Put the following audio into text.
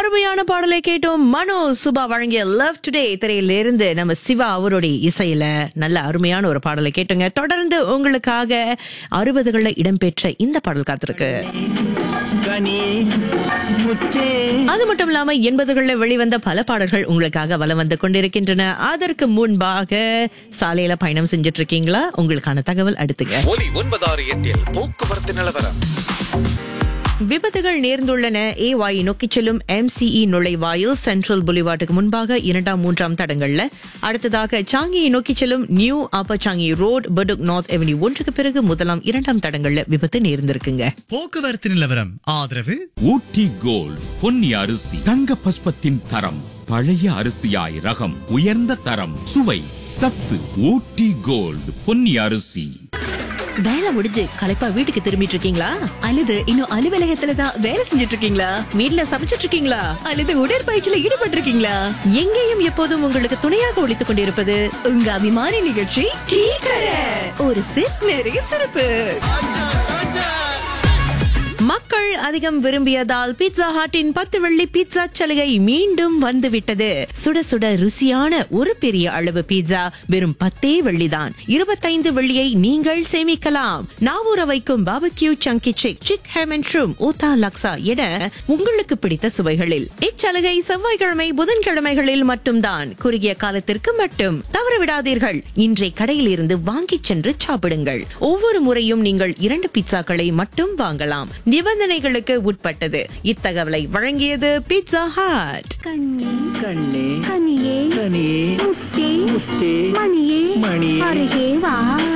அருமையான பாடலை கேட்டோம் மனோ சுபா வழங்கிய லவ் டுடே திரையிலிருந்து நம்ம சிவா அவருடைய இசையில நல்ல அருமையான ஒரு பாடலை கேட்டோங்க தொடர்ந்து உங்களுக்காக அறுபதுகள்ல இடம்பெற்ற இந்த பாடல் காத்திருக்கு கனி முத்தே அது மட்டும் இல்லாம எண்பதுகள்ல வெளிவந்த பல பாடல்கள் உங்களுக்காக வலம் வந்து கொண்டிருக்கின்றன அதற்கு முன்பாக சாலையில பயணம் செஞ்சுட்டு இருக்கீங்களா உங்களுக்கான தகவல் அடுத்துங்க ஒலி ஒன்பதாறு எட்டில் போக்குவரத்து நிலவரம் விபத்துகள் நேர்ந்துள்ளன ஏவாய் நோக்கிச் செல்லும் எம்சிஇ நுழைவாயில் சென்ட்ரல் புலிவாட்டுக்கு முன்பாக இரண்டாம் மூன்றாம் தடங்கள்ல அடுத்ததாக சாங்கியை நோக்கிச் செல்லும் new upper Changi road Bedok north avenue ஒன்றுக்கு பிறகு முதலாம் இரண்டாம் தடங்கள்ல விபத்து நேர்ந்திருக்குங்க போக்குவரத்து நிலவரம் ஆதரவு ஊட்டி கோல்ட் பொன்னி அரிசி தங்க பஸ்பத்தின் தரம் பழைய அரிசியாய் ரகம் உயர்ந்த தரம் சுவை சத்து ஊட்டி கோல்ட் பொன்னி அரிசி வேலை முடிஞ்சு களைப்பா வீட்டுக்கு திரும்பிட்டு இருக்கீங்களா அல்லது இன்னும் அலுவலகத்துல தான் வேலை செஞ்சுட்டு இருக்கீங்களா வீட்ல சமைச்சிட்டு இருக்கீங்களா அல்லது உடற்பயிற்சியில ஈடுபட்டு இருக்கீங்களா எங்கேயும் எப்போதும் உங்களுக்கு துணையாக ஒழித்துக் கொண்டிருப்பது உங்க அபிமான நிகழ்ச்சி டீ கடை ஒரு சிப் நிறைய சிறப்பு மக்கள் அதிகம் விரும்பியதால் பீட்சா ஹாட்டின் பத்து வெள்ளி பீட்சா சலுகை மீண்டும் வந்துவிட்டது சுட சுட ருசியான ஒரு பெரிய அளவு பீட்சா வெறும் பத்தே வெள்ளிதான் இருபத்தைந்து வெள்ளியை நீங்கள் சேமிக்கலாம் நாவூர வைக்கும் பாபக்யூ சங்கி சிக் சிக் ஹேமன் ஷ்ரூம் ஊத்தா லக்ஸா என உங்களுக்கு பிடித்த சுவைகளில் இச்சலுகை செவ்வாய்க்கிழமை புதன்கிழமைகளில் மட்டும்தான் குறுகிய காலத்திற்கு மட்டும் தவறவிடாதீர்கள் இன்றை கடையில் இருந்து வாங்கிச் சென்று சாப்பிடுங்கள் ஒவ்வொரு முறையும் நீங்கள் இரண்டு பீட்சாக்களை மட்டும் வாங்கலாம் நிபந்தனைகளுக்கு உட்பட்டது இத்தகவலை வழங்கியது பீட்சா ஹாட் கண்ணே கனியே கனியே முத்தே முத்தே மணியே மணியே அருகே வா